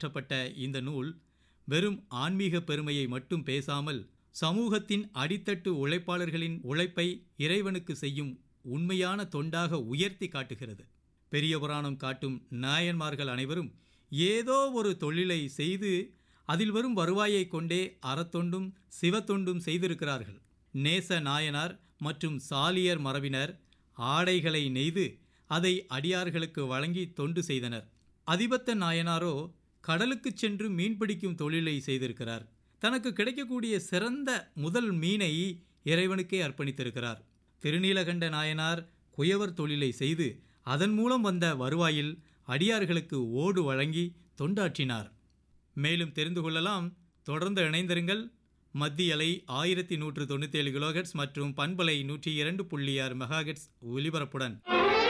இயற்றப்பட்ட இந்த நூல் வெறும் ஆன்மீக பெருமையை மட்டும் பேசாமல் சமூகத்தின் அடித்தட்டு உழைப்பாளர்களின் உழைப்பை இறைவனுக்கு செய்யும் உண்மையான தொண்டாக உயர்த்தி காட்டுகிறது பெரிய புராணம் காட்டும் நாயன்மார்கள் அனைவரும் ஏதோ ஒரு தொழிலை செய்து அதில் வரும் வருவாயை கொண்டே அறத்தொண்டும் சிவத்தொண்டும் செய்திருக்கிறார்கள் நேச நாயனார் மற்றும் சாலியர் மரபினர் ஆடைகளை நெய்து அதை அடியார்களுக்கு வழங்கி தொண்டு செய்தனர் அதிபத்த நாயனாரோ கடலுக்குச் சென்று மீன்பிடிக்கும் தொழிலை செய்திருக்கிறார் தனக்கு கிடைக்கக்கூடிய சிறந்த முதல் மீனை இறைவனுக்கே அர்ப்பணித்திருக்கிறார் திருநீலகண்ட நாயனார் குயவர் தொழிலை செய்து அதன் மூலம் வந்த வருவாயில் அடியார்களுக்கு ஓடு வழங்கி தொண்டாற்றினார் மேலும் தெரிந்து கொள்ளலாம் தொடர்ந்து இணைந்திருங்கள் மத்திய அலை ஆயிரத்தி நூற்று தொண்ணூற்றி ஏழு கிலோஹெட்ஸ் மற்றும் பண்பலை நூற்றி இரண்டு புள்ளி ஆறு மெகாஹெட்ஸ் ஒலிபரப்புடன்